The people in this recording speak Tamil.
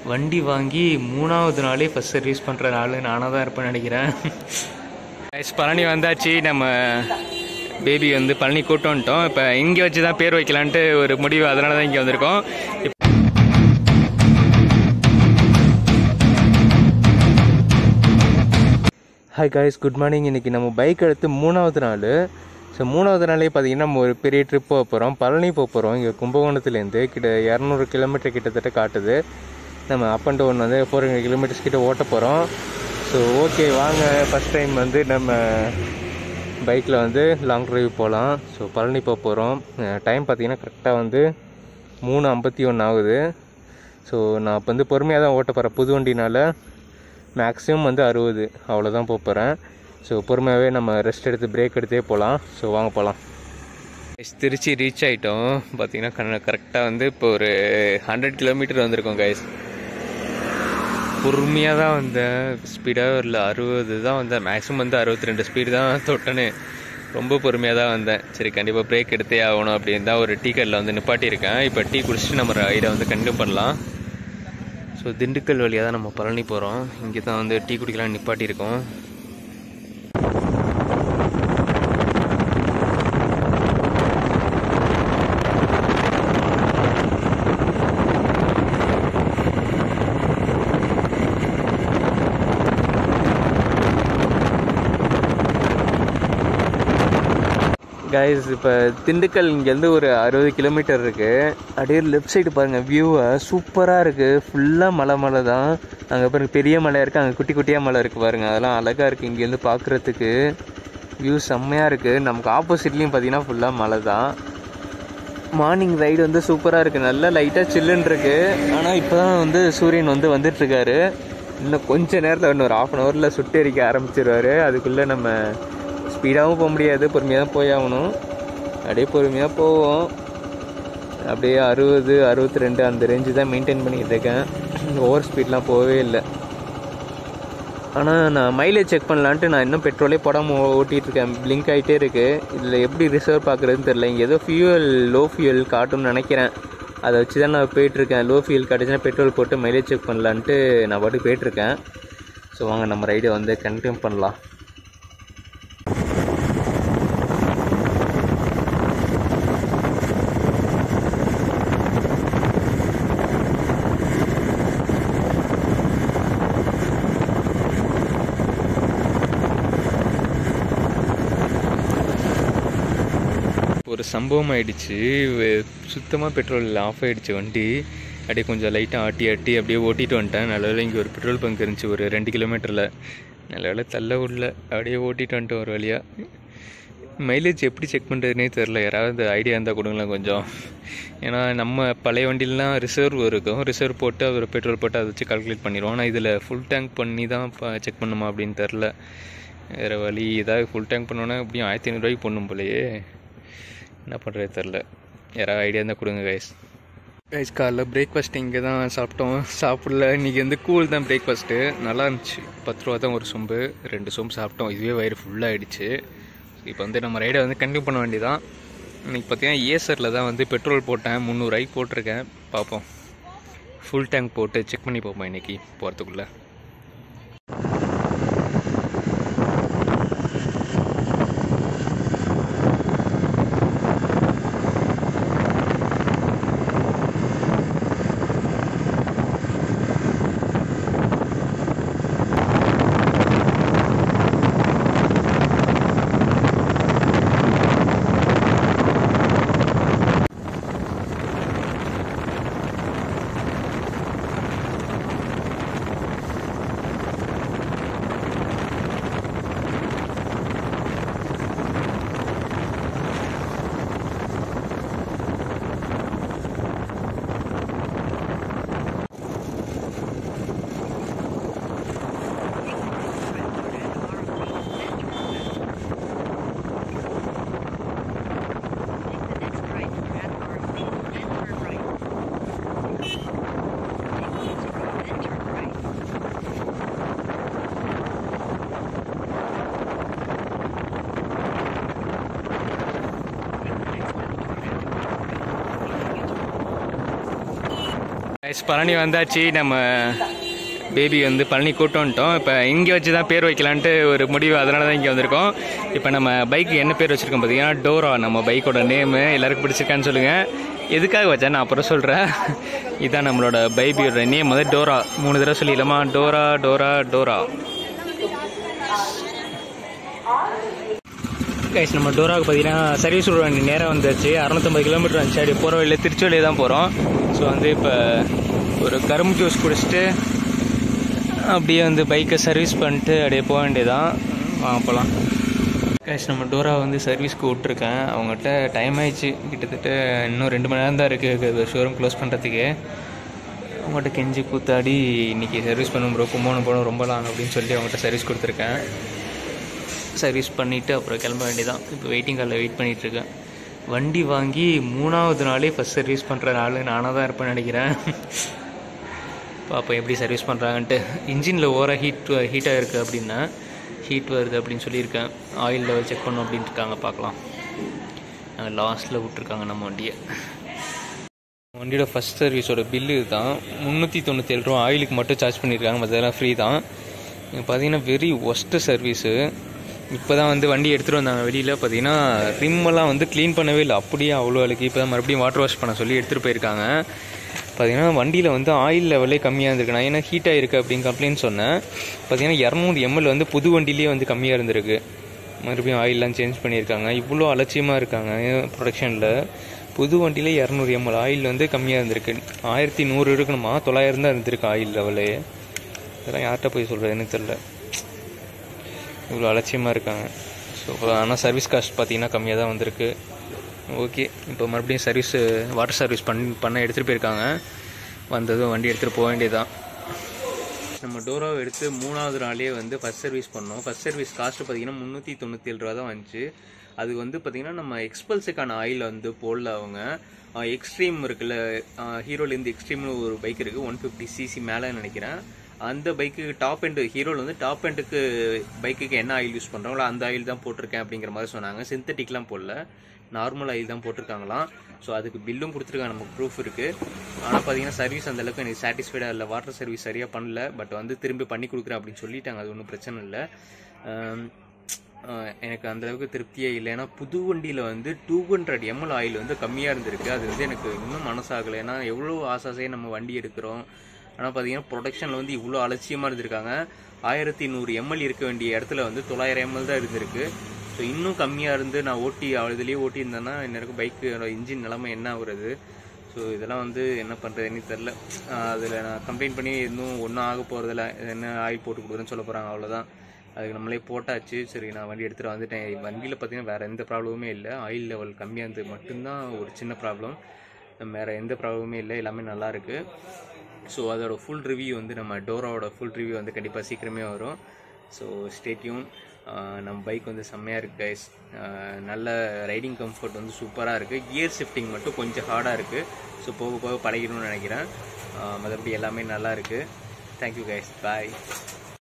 வண்டி வாங்கி மூணாவது நாளே ஃபஸ்ட் சர்வீஸ் பண்ணுற நாள் நானாக தான் இருப்பேன்னு நினைக்கிறேன் Guys, பழனி வந்தாச்சு நம்ம பேபி வந்து பழனி கூட்டு வந்துட்டோம் இப்போ இங்கே வச்சு தான் பேர் வைக்கலான்ட்டு ஒரு முடிவு அதனால தான் இங்கே வந்திருக்கோம் இப்ப- ஹாய் காய்ஸ் குட் மார்னிங் இன்றைக்கி நம்ம பைக் எடுத்து மூணாவது நாள் ஸோ மூணாவது நாளே பார்த்தீங்கன்னா நம்ம ஒரு பெரிய ட்ரிப் போக போகிறோம் பழனி போக போகிறோம் இங்கே கும்பகோணத்துலேருந்து கிட்ட இரநூறு கிலோமீட்டர் கிட்டத்தட்ட காட்டுது நம்ம அப் அண்ட் டவுன் வந்து ஃபோர் ஹண்ட்ரட் கிலோமீட்டர்ஸ் கிட்ட ஓட்ட போகிறோம் ஸோ ஓகே வாங்க ஃபஸ்ட் டைம் வந்து நம்ம பைக்கில் வந்து லாங் டிரைவ் போகலாம் ஸோ பழனி போக போகிறோம் டைம் பார்த்தீங்கன்னா கரெக்டாக வந்து மூணு ஐம்பத்தி ஒன்று ஆகுது ஸோ நான் இப்போ வந்து பொறுமையாக தான் ஓட்ட போகிறேன் புது வண்டினால மேக்ஸிமம் வந்து அறுபது அவ்வளோதான் போக போகிறேன் ஸோ பொறுமையாகவே நம்ம ரெஸ்ட் எடுத்து பிரேக் எடுத்தே போகலாம் ஸோ வாங்க போகலாம் திருச்சி ரீச் ஆகிட்டோம் பார்த்தீங்கன்னா கண்ண கரெக்டாக வந்து இப்போ ஒரு ஹண்ட்ரட் கிலோமீட்டர் வந்திருக்கோம் கைஸ் பொறுமையாக தான் வந்தேன் ஸ்பீடாக இல்லை அறுபது தான் வந்தேன் மேக்ஸிமம் வந்து அறுபத்தி ரெண்டு ஸ்பீடு தான் தொட்டேன்னு ரொம்ப பொறுமையாக தான் வந்தேன் சரி கண்டிப்பாக பிரேக் எடுத்தே ஆகணும் அப்படின்னு தான் ஒரு டீ கடையில் வந்து நிப்பாட்டியிருக்கேன் இப்போ டீ குடிச்சிட்டு நம்ம ரைடை வந்து கண்டினியூ பண்ணலாம் ஸோ திண்டுக்கல் வழியாக தான் நம்ம பழனி போகிறோம் இங்கே தான் வந்து டீ குடிக்கலாம் நிப்பாட்டியிருக்கோம் கைஸ் இப்போ திண்டுக்கல் இங்கேருந்து ஒரு அறுபது கிலோமீட்டர் இருக்குது அப்படியே லெஃப்ட் சைடு பாருங்கள் வியூவை சூப்பராக இருக்குது ஃபுல்லாக மலை மலை தான் அங்கே பாருங்க பெரிய மலை இருக்குது அங்கே குட்டி குட்டியாக மலை இருக்குது பாருங்கள் அதெல்லாம் அழகாக இருக்குது இங்கேருந்து பார்க்குறதுக்கு வியூ செம்மையாக இருக்குது நமக்கு ஆப்போசிட்லேயும் பார்த்தீங்கன்னா ஃபுல்லாக மலை தான் மார்னிங் ரைடு வந்து சூப்பராக இருக்குது நல்லா லைட்டாக சில்லுன்னு இருக்குது ஆனால் இப்போ தான் வந்து சூரியன் வந்து வந்துட்டுருக்காரு இன்னும் கொஞ்ச நேரத்தில் இன்னும் ஒரு ஆஃப் அன் ஹவரில் சுட்டெரிக்க ஆரம்பிச்சிருவாரு அதுக்குள்ளே நம்ம ஸ்பீடாகவும் போக முடியாது பொறுமையாக தான் போய் ஆகணும் அப்படியே பொறுமையாக போவோம் அப்படியே அறுபது அறுபத்தி ரெண்டு அந்த ரேஞ்சு தான் மெயின்டைன் பண்ணிகிட்டு இருக்கேன் ஓவர் ஸ்பீட்லாம் போகவே இல்லை ஆனால் நான் மைலேஜ் செக் பண்ணலான்ட்டு நான் இன்னும் பெட்ரோலே போடாமல் ஓட்டிகிட்டு இருக்கேன் பிளிங்க் ஆகிட்டே இருக்குது இதில் எப்படி ரிசர்வ் பார்க்குறதுன்னு தெரில இங்கே ஏதோ ஃபியூவல் லோ ஃபியூவல் காட்டும்னு நினைக்கிறேன் அதை வச்சு தான் நான் போயிட்டுருக்கேன் லோ ஃபியூல் காட்டுச்சுன்னா பெட்ரோல் போட்டு மைலேஜ் செக் பண்ணலான்ட்டு நான் பாட்டுக்கு போயிட்டுருக்கேன் ஸோ வாங்க நம்ம ரைடை வந்து கண்டினியூ பண்ணலாம் ஒரு சம்பவம் ஆயிடுச்சு சுத்தமாக பெட்ரோல் இல்லை ஆஃப் ஆயிடுச்சு வண்டி அப்படியே கொஞ்சம் லைட்டாக ஆட்டி ஆட்டி அப்படியே ஓட்டிட்டு வந்துட்டேன் நல்ல வேளை இங்கே ஒரு பெட்ரோல் பங்க் இருந்துச்சு ஒரு ரெண்டு கிலோமீட்டரில் நல்ல வேளை தள்ள விடல அப்படியே ஓட்டிட்டு வந்துட்டு ஒரு வழியாக மைலேஜ் எப்படி செக் பண்ணுறதுனே தெரில யாராவது ஐடியா இருந்தால் கொடுங்களேன் கொஞ்சம் ஏன்னா நம்ம பழைய வண்டியிலலாம் ரிசர்வ் இருக்கும் ரிசர்வ் போட்டு அது ஒரு பெட்ரோல் போட்டு அதை வச்சு கால்குலேட் பண்ணிடுவோம் ஆனால் இதில் ஃபுல் டேங்க் பண்ணி தான் செக் பண்ணுமா அப்படின்னு தெரில வேறு வழி ஏதாவது ஃபுல் டேங்க் பண்ணோன்னா எப்படியும் ஆயிரத்தி ஐநூறுரூவாய்க்கு பண்ணும் போலையே என்ன பண்ணுறது தெரில யாராவது ஐடியா இருந்தால் கொடுங்க கைஸ் கைஸ் காலைல பிரேக்ஃபாஸ்ட் இங்கே தான் சாப்பிட்டோம் சாப்பிடல இன்றைக்கி வந்து கூல் தான் பிரேக்ஃபாஸ்ட்டு நல்லா இருந்துச்சு பத்து ரூபா தான் ஒரு சொம்பு ரெண்டு சொம்பு சாப்பிட்டோம் இதுவே வயிறு ஃபுல்லாகிடுச்சு இப்போ வந்து நம்ம ரைடை வந்து கண்டினியூ பண்ண வேண்டியதான் இன்றைக்கி பார்த்தீங்கன்னா ஏசரில் தான் வந்து பெட்ரோல் போட்டேன் முந்நூறுவாய்க்கு போட்டிருக்கேன் பார்ப்போம் ஃபுல் டேங்க் போட்டு செக் பண்ணி பார்ப்போம் இன்றைக்கி போகிறதுக்குள்ளே கைஸ் பழனி வந்தாச்சு நம்ம பேபி வந்து பழனி கூட்டு வந்துட்டோம் இப்போ இங்கே வச்சு தான் பேர் வைக்கலான்ட்டு ஒரு முடிவு அதனால தான் இங்கே வந்திருக்கோம் இப்போ நம்ம பைக்கு என்ன பேர் வச்சுருக்கோம் பார்த்தீங்கன்னா டோரா நம்ம பைக்கோட நேமு எல்லாருக்கும் பிடிச்சிருக்கான்னு சொல்லுங்கள் எதுக்காக வச்சேன் நான் அப்புறம் சொல்கிறேன் இதான் நம்மளோட பைபியோட நேம் வந்து டோரா மூணு தடவை சொல்லிடலாமா டோரா டோரா டோரா கைஸ் நம்ம டோராவுக்கு பார்த்தீங்கன்னா சர்வீஸ் விட வேண்டிய நேரம் வந்துச்சு அறநூத்தம்பது கிலோமீட்டர் வந்துச்சு அப்படி போகிற வழியில் திருச்செழியே தான் போகிறோம் ஸோ வந்து இப்போ ஒரு கரும்பு ஜூஸ் குடிச்சிட்டு அப்படியே வந்து பைக்கை சர்வீஸ் பண்ணிட்டு அப்படியே போக வேண்டியதான் வாங்க போகலாம் கைஸ் நம்ம டோரா வந்து சர்வீஸ்க்கு விட்ருக்கேன் அவங்ககிட்ட டைம் ஆயிடுச்சு கிட்டத்தட்ட இன்னும் ரெண்டு மணி நேரம் தான் இருக்குது ஷோரூம் க்ளோஸ் பண்ணுறதுக்கு அவங்ககிட்ட கெஞ்சி கூத்தாடி இன்னைக்கு சர்வீஸ் பண்ணும் ப்ரோ கும்போணம் போகணும் ரொம்ப லாங் அப்படின்னு சொல்லி அவங்ககிட்ட சர்வீஸ் கொடுத்துருக்கேன் சர்வீஸ் பண்ணிவிட்டு அப்புறம் கிளம்ப வேண்டியதான் இப்போ வெயிட்டிங் காலில் வெயிட் பண்ணிகிட்ருக்கேன் வண்டி வாங்கி மூணாவது நாளே ஃபஸ்ட் சர்வீஸ் பண்ணுற நாள் நானாக தான் இருப்பேன்னு நினைக்கிறேன் பார்ப்போம் எப்படி சர்வீஸ் பண்ணுறாங்கன்ட்டு இன்ஜினில் ஓவராக ஹீட் ஹீட்டாக இருக்குது அப்படின்னா ஹீட் வருது அப்படின்னு சொல்லியிருக்கேன் ஆயில் லெவல் செக் பண்ணோம் அப்படின்ட்டு இருக்காங்க பார்க்கலாம் லாஸ்ட்டில் விட்ருக்காங்க நம்ம வண்டியை வண்டியோட ஃபஸ்ட் சர்வீஸோட பில்லு தான் முந்நூற்றி தொண்ணூற்றி ஏழு ரூபா ஆயிலுக்கு மட்டும் சார்ஜ் பண்ணியிருக்காங்க மற்றதெல்லாம் ஃப்ரீ தான் பார்த்தீங்கன்னா வெரி ஒஸ்ட்டு சர்வீஸு இப்போ தான் வந்து வண்டி எடுத்துகிட்டு வந்தாங்க வெளியில் பார்த்தீங்கன்னா ரிம்மெல்லாம் வந்து க்ளீன் பண்ணவே இல்லை அப்படியே அவ்வளோ அழுக்கு இப்போ தான் மறுபடியும் வாட்டர் வாஷ் பண்ண சொல்லி எடுத்துகிட்டு போயிருக்காங்க பார்த்தீங்கன்னா வண்டியில் வந்து ஆயில் லெவலே கம்மியாக இருந்திருக்கு நான் ஏன்னா ஹீட் ஆகிருக்கு அப்படின்னு கம்ப்ளைண்ட் சொன்னேன் பார்த்தீங்கன்னா இரநூறு எம்எல் வந்து புது வண்டிலேயே வந்து கம்மியாக இருந்திருக்கு மறுபடியும் ஆயிலெலாம் சேஞ்ச் பண்ணியிருக்காங்க இவ்வளோ அலட்சியமாக இருக்காங்க ப்ரொடக்ஷனில் புது வண்டியிலே இரநூறு எம்எல் ஆயில் வந்து கம்மியாக இருந்திருக்கு ஆயிரத்தி நூறு இருக்கணுமா தொள்ளாயிரம் தான் இருந்திருக்கு ஆயில் லெவலே இதெல்லாம் யார்கிட்ட போய் சொல்கிறதுன்னு தெரில இவ்வளோ அலட்சியமாக இருக்காங்க ஸோ ஆனால் சர்வீஸ் காஸ்ட் பார்த்தீங்கன்னா கம்மியாக தான் வந்திருக்கு ஓகே இப்போ மறுபடியும் சர்வீஸ் வாட்டர் சர்வீஸ் பண்ணி பண்ண எடுத்துகிட்டு போயிருக்காங்க வந்ததும் வண்டி எடுத்துகிட்டு போக வேண்டியதுதான் நம்ம டோராவை எடுத்து மூணாவது நாளே வந்து ஃபஸ்ட் சர்வீஸ் பண்ணோம் ஃபஸ்ட் சர்வீஸ் காஸ்ட் பார்த்தீங்கன்னா முந்நூற்றி தொண்ணூற்றி ஏழு ரூபா தான் வந்துச்சு அது வந்து பார்த்தீங்கன்னா நம்ம எக்ஸ்பல்ஸுக்கான ஆயில் வந்து போடல அவங்க எக்ஸ்ட்ரீம் இருக்குல்ல ஹீரோலேருந்து எக்ஸ்ட்ரீம்னு ஒரு பைக் இருக்குது ஒன் ஃபிஃப்டி சிசி மேலே நினைக்கிறேன் அந்த பைக்கு டாப் எண்டு ஹீரோவில் வந்து டாப் எண்டுக்கு பைக்குக்கு என்ன ஆயில் யூஸ் பண்ணுறாங்களோ அந்த ஆயில் தான் போட்டிருக்கேன் அப்படிங்கிற மாதிரி சொன்னாங்க சிந்தட்டிக்லாம் போடல நார்மல் ஆயில் தான் போட்டிருக்காங்களாம் ஸோ அதுக்கு பில்லும் கொடுத்துருக்காங்க நமக்கு ப்ரூஃப் இருக்குது ஆனால் பார்த்தீங்கன்னா சர்வீஸ் அந்த அளவுக்கு எனக்கு சாட்டிஸ்ஃபைடாக இல்லை வாட்டர் சர்வீஸ் சரியாக பண்ணல பட் வந்து திரும்பி பண்ணி கொடுக்குறேன் அப்படின்னு சொல்லிட்டாங்க அது ஒன்றும் பிரச்சனை இல்லை எனக்கு அந்த அளவுக்கு திருப்தியே இல்லை ஏன்னா புது வண்டியில் வந்து டூ ஹண்ட்ரட் எம்எல் ஆயில் வந்து கம்மியாக இருந்திருக்கு அது வந்து எனக்கு இன்னும் மனசாகலை ஏன்னா எவ்வளோ ஆசாசையாக நம்ம வண்டி எடுக்கிறோம் ஆனால் பார்த்தீங்கன்னா ப்ரொடக்ஷனில் வந்து இவ்வளோ அலட்சியமாக இருந்திருக்காங்க ஆயிரத்தி நூறு எம்எல் இருக்க வேண்டிய இடத்துல வந்து தொள்ளாயிரம் எம்எல் தான் இருந்திருக்கு ஸோ இன்னும் கம்மியாக இருந்து நான் ஓட்டி இதுலேயே ஓட்டி இருந்தேன்னா எனக்கு பைக்கு இன்ஜின் நிலமை என்ன ஆகுறது ஸோ இதெல்லாம் வந்து என்ன பண்ணுறதுன்னு தெரில அதில் நான் கம்ப்ளைண்ட் பண்ணி இன்னும் ஒன்றும் ஆக போகிறதில்ல என்ன ஆயில் போட்டு கொடுக்குறேன்னு சொல்ல போகிறாங்க அவ்வளோதான் அதுக்கு நம்மளே போட்டாச்சு சரி நான் வண்டி எடுத்துகிட்டு வந்துட்டேன் வண்டியில் பார்த்தீங்கன்னா வேறு எந்த ப்ராப்ளமுமே இல்லை ஆயில் லெவல் கம்மியாக இருந்தது மட்டும்தான் ஒரு சின்ன ப்ராப்ளம் வேறு எந்த ப்ராப்ளமுமே இல்லை எல்லாமே நல்லா இருக்குது ஸோ அதோட ஃபுல் ரிவ்யூ வந்து நம்ம டோராவோட ஃபுல் ரிவ்யூ வந்து கண்டிப்பாக சீக்கிரமே வரும் ஸோ ஸ்டேட்யூன் நம்ம பைக் வந்து செம்மையாக இருக்குது கைஸ் நல்ல ரைடிங் கம்ஃபர்ட் வந்து சூப்பராக இருக்குது கியர் ஷிஃப்டிங் மட்டும் கொஞ்சம் ஹார்டாக இருக்குது ஸோ போக போக பழகிடணும்னு நினைக்கிறேன் மற்றபடி எல்லாமே நல்லா இருக்குது தேங்க்யூ கைஸ் பாய்